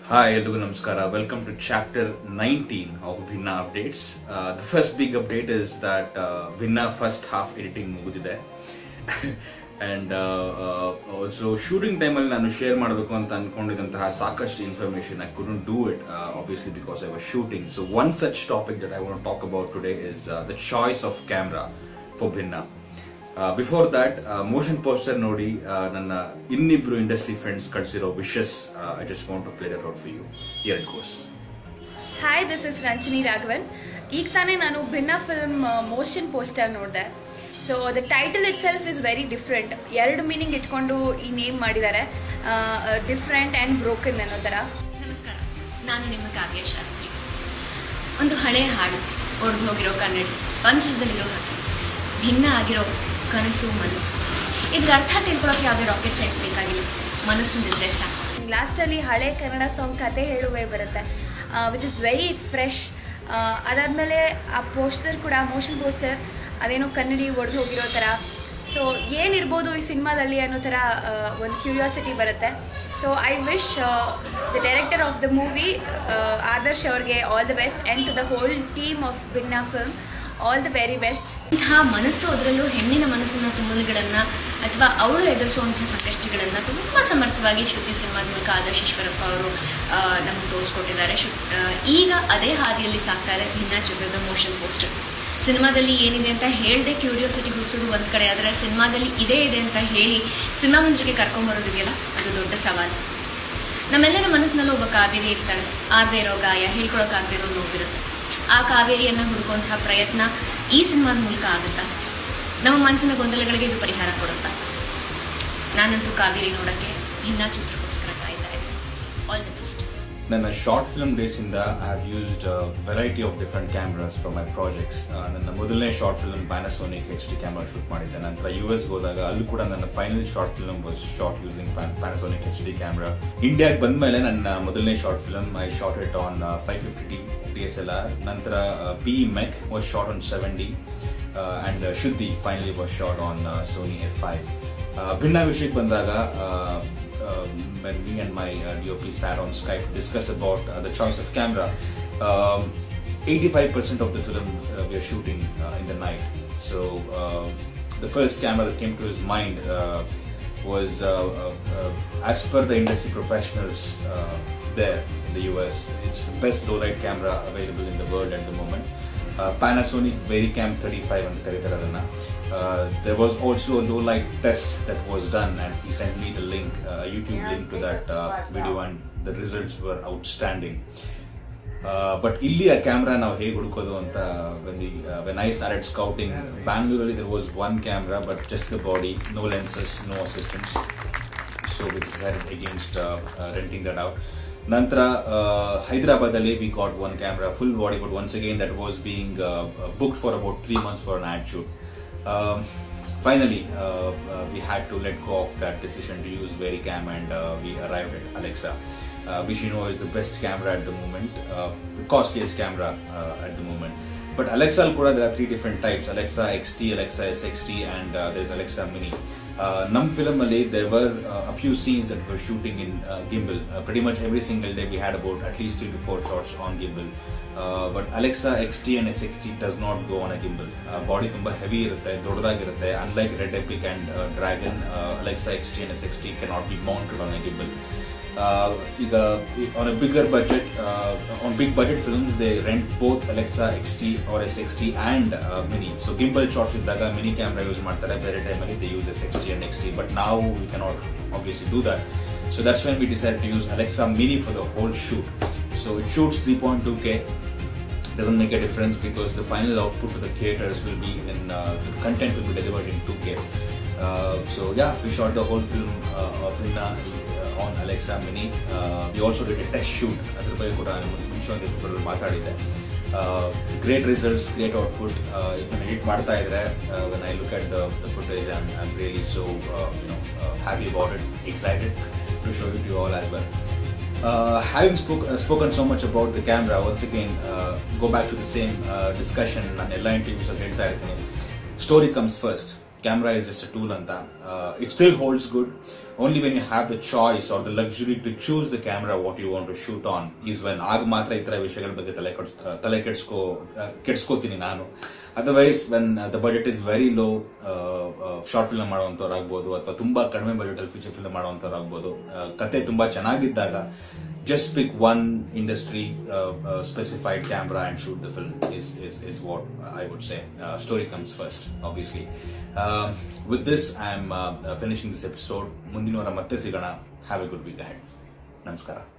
Hi, Elugu Namaskara. Welcome to chapter 19 of Bhinna Updates. Uh, the first big update is that uh, Bhinna first half editing ಮುಗಿದಿದೆ and also shooting ಟೈಮಲ್ಲಿ ನಾನು share ಮಾಡಬೇಕು ಅಂತ ಅನ್ಕೊಂಡಿದ್ದಂತಹ ಸಾಕಷ್ಟು information I couldn't do it obviously because I was shooting so one such topic that I want talk about today is the choice of camera for Bhinna before that motion poster ನೋಡಿ uh, ನನ್ನ ಇನ್ನಿಬ್ರು industry friends ಕಳಿಸಿರೋ wishes I just want to play that out for you year course hi this is Ranjani Raghavan ಈಗ ತಾನೇ ನಾನು Bhinna film motion poster ನೋಡಿದೆ so the title itself is very different ಎರಡು meaning ಇಟ್ಕೊಂಡು ಈ ನೇಮ್ ಮಾಡಿದ್ದಾರೆ ಡಿಫ್ರೆಂಟ್ ಆ್ಯಂಡ್ ಬ್ರೋಕನ್ ಅನ್ನೋ ಥರ ನಮಸ್ಕಾರ ನಾನು ನಿಮ್ಮ ಕಾವ್ಯ ಶಾಸ್ತ್ರಿ ಒಂದು ಹಳೆಯ ಹಾಡು ಒಡೆದು ಹೋಗಿರೋ ಕನ್ನಡಿ ಪಂಚದಲ್ಲಿರೋ ಹಕ್ಕಿ ಭಿನ್ನ ಆಗಿರೋ ಕನಸು ಮನಸ್ಸು ಇದ್ರ ಅರ್ಥ ತಿಳ್ಕೊಳಕ್ಕೆ ಯಾವುದೇ ರಾಕೆಟ್ ಸೈನ್ಸ್ ಬೇಕಾಗಿಲ್ಲ ಮನಸ್ಸೊಂದಿದ್ರೆ ಸಾಕು ಲಾಸ್ಟಲ್ಲಿ ಹಳೆ ಕನ್ನಡ ಸಾಂಗ್ ಕತೆ ಹೇಳುವೆ ಬರುತ್ತೆ ವಿಚ್ ಇಸ್ ವೆರಿ ಫ್ರೆಶ್ ಅದಾದಮೇಲೆ ಆ ಪೋಸ್ಟರ್ ಕೂಡ ಮೋಷನ್ ಪೋಸ್ಟರ್ ಅದೇನೋ ಕನ್ನಡಿ ಒಡೆದು ಹೋಗಿರೋ ಥರ ಸೊ ಏನಿರ್ಬೋದು ಈ ಸಿನಿಮಾದಲ್ಲಿ ಅನ್ನೋ ಥರ ಒಂದು ಕ್ಯೂರಿಯಾಸಿಟಿ ಬರುತ್ತೆ so I wish the director of the movie Adarsh ಅವ್ರಿಗೆ all the best and to the whole team of Bhinna film all the very best ಇಂತಹ ಮನಸ್ಸು ಅದರಲ್ಲೂ ಹೆಣ್ಣಿನ ಮನಸ್ಸಿನ ತುಮುಲುಗಳನ್ನು ಅಥವಾ ಅವಳು ಎದುರಿಸುವಂತಹ ಸಂಕಷ್ಟಗಳನ್ನು ತುಂಬ ಸಮರ್ಥವಾಗಿ ಶ್ರುತಿ ಸಿನಿಮಾದ ಮೂಲಕ ಆದರ್ಶ್ ಈಶ್ವರಪ್ಪ ಅವರು ನಮಗೆ ತೋರಿಸ್ಕೊಟ್ಟಿದ್ದಾರೆ ಶು ಆ, ಈಗ ಅದೇ ಹಾದಿಯಲ್ಲಿ ಸಾಕ್ತಾ ಇದೆ ಭಿನ್ನ ಚಿತ್ರದ ಮೋಷನ್ ಪೋಸ್ಟರ್ ಸಿನಿಮಾದಲ್ಲಿ ಏನಿದೆ ಅಂತ ಹೇಳದೆ ಕ್ಯೂರಿಯಾಸಿಟಿ ಹುಟ್ಟಿಸೋದು ಒಂದು ಕಡೆ ಆದರೆ ಸಿನಿಮಾದಲ್ಲಿ ಇದೇ ಇದೆ ಅಂತ ಹೇಳಿ ಸಿನಿಮಾ ಮಂದಿರಿಗೆ ಕರ್ಕೊಂಬರೋದಿದೆಯಲ್ಲ ಅದು ದೊಡ್ಡ ಸವಾಲು ನಮ್ಮೆಲ್ಲರ ಮನಸ್ಸಿನಲ್ಲೂ ಒಬ್ಬ ಕಾವೇರಿ ಇರ್ತಾಳೆ ಆಗದೆ ಇರೋ ಗಾಯ ಹೇಳ್ಕೊಳಕ್ಕಾಗದೇ ಇರೋ ನೋವಿರುತ್ತೆ ಆ ಕಾವೇರಿಯನ್ನು ಹುಡುಕುವಂತಹ ಪ್ರಯತ್ನ ಈ ಸಿನಿಮಾದ ಮೂಲಕ ಆಗುತ್ತಾ ನಮ್ಮ ಮನಸ್ಸಿನ ಗೊಂದಲಗಳಿಗೆ ಇದು ಪರಿಹಾರ ಕೊಡುತ್ತಾ ನಾನಂತೂ ಕಾವೇರಿ ನೋಡೋಕ್ಕೆ ಭಿನ್ನ ಚಿತ್ರಕ್ಕೋಸ್ಕರ ಕಾಯ್ತಾ ಇದ್ದೆ ಆಲ್ ದಿ ಬೆಸ್ಟ್ ನನ್ನ ಶಾರ್ಟ್ ಫಿಲ್ಮ್ ಡೇಸ್ ಇಂದ I have used variety of different cameras for my projects ನನ್ನ ಮೊದಲನೇ short film Panasonic H D camera shoot ಮಾಡಿದ್ದೆ ನಂತರ ಯು ಎಸ್ ಹೋದಾಗ ಅಲ್ಲೂ ಕೂಡ ನನ್ನ final short film was shot using Panasonic H D camera ಇಂಡಿಯಾಗೆ ಬಂದ್ಮೇಲೆ ನನ್ನ ಮೊದಲನೇ short film I shot it on five fifty D D S L R ನಂತರ B mech was shot on seven D and Shuddhi finally was shot on Sony F five Bhinna ವಿಷಯಕ್ಕೆ ಬಂದಾಗ um, when me and my uh, DOP sat on Skype to discuss about uh, the choice of camera, um, 85% of the film uh, we are shooting uh, in the night. So uh, the first camera that came to his mind uh, was, uh, uh, uh, as per the industry professionals uh, there in the US, it's the best low light camera available in the world at the moment. Uh, Panasonic Vericam 35 ಅಂತ ಕರೀತಾರೆ ಅದನ್ನ uh, there was also a low light test that was done and he sent me the link uh, a youtube link to that uh, video and the results were outstanding but ಇಲ್ಲಿ ಆ camera ನಾವು ಹೇಗೆ ಹುಡುಕೋದು ಅಂತ when I started scouting ಬ್ಯಾಂಗ್ಳೂರಲ್ಲಿ there was one camera but just the body no lenses no assistants so we decided against renting that out ನಂತರ ಹೈದರಾಬಾದಲ್ಲಿ we got one camera full body but once again that was being booked for about three months for an ad shoot Um, finally, uh, uh, we had to let go of that decision to use Vericam and uh, we arrived at Alexa, uh, which you know is the best camera at the moment, uh, the costliest camera uh, at the moment. But Alexa Kuda, there are three different types Alexa XT, Alexa SXT, and uh, there's Alexa Mini. Uh, Num Film Ali, there were uh, a few scenes that were shooting in uh, gimbal. Uh, pretty much every single day we had about at least three to four shots on gimbal. Uh, but Alexa XT and S60 does not go on a gimbal. Uh, body ತುಂಬಾ heavy ಇರುತ್ತೆ ದೊಡ್ಡದಾಗಿರುತ್ತೆ unlike Red Epic and Dragon Alexa X T and S X T cannot be mounted on a gimbal ಈಗ on a bigger budget on big budget films they rent both Alexa X T or S X T and mini so gimbal shots ಇದ್ದಾಗ mini camera use ಮಾಡ್ತಾರೆ ಬೇರೆ ಟೈಮಲ್ಲಿ they use S X T and X T but ನಾವು we cannot obviously do that so that's when we decide to use Alexa mini for the whole shoot so it shoots three point two K doesn't make a difference because the final output to the theaters will be in uh, the content will be delivered in 2K. Uh, so yeah, we shot the whole film uh, of Inna, uh, on Alexa Mini. Uh, we also did a test shoot ಅದ್ರ ಬಗ್ಗೆ ಕೂಡ ಮುಂಚೆ ಒಂದು ಇಬ್ಬರು ಮಾತಾಡಿದ್ದೆ great results great output ಇದನ್ನ edit ಮಾಡ್ತಾ ಇದ್ರೆ when I look at the footage I'm I'm really so you know happy about it excited to show it you all as well uh, having spoke, uh, spoken so much about the camera, once again, uh, go back to the same uh, discussion. ನಾನು ಎಲ್ಲ interviews ಅಲ್ಲಿ ಹೇಳ್ತಾ ಇರ್ತೀನಿ story comes first camera is just a tool ಅಂತ uh, it still holds good only when you have the choice or the luxury to choose the camera what you want to shoot on is when ಆಗ ಮಾತ್ರ ಈ ತರ ವಿಷಯಗಳ ಬಗ್ಗೆ ತಲೆ ಕೆಡ್ಸ್- ಆ, ತಲೆ ಕೆಡ್ಸ್ಕೋ ಆ, ಕೆಡ್ಸ್ಕೋತೀನಿ ನಾನು otherwise when the budget is very low short film ಮಾಡುವಂತವ್ರು ಆಗ್ಬೋದು ಅಥವಾ ತುಂಬಾ ಕಡಿಮೆ ಬಜೆಟ್ ಅಲ್ಲಿ ಫೀಚರ್ ಫಿಲ್ಮ್ ಮಾಡುವಂತವ್ರು ಆಗ್ಬೋದು ಆ, ಕತೆ ತುಂಬಾ ಚೆನ್ನಾಗಿದ್ದಾಗ just pick one industry uh, uh, specified camera and shoot the film is, is, is what I would say. Uh, story comes first, obviously. Um, with this, I'm uh, uh, finishing this episode. ಮುಂದಿನ ವಾರ ಮತ್ತೆ ಸಿಗೋಣ have a good week ahead ನಮಸ್ಕಾರ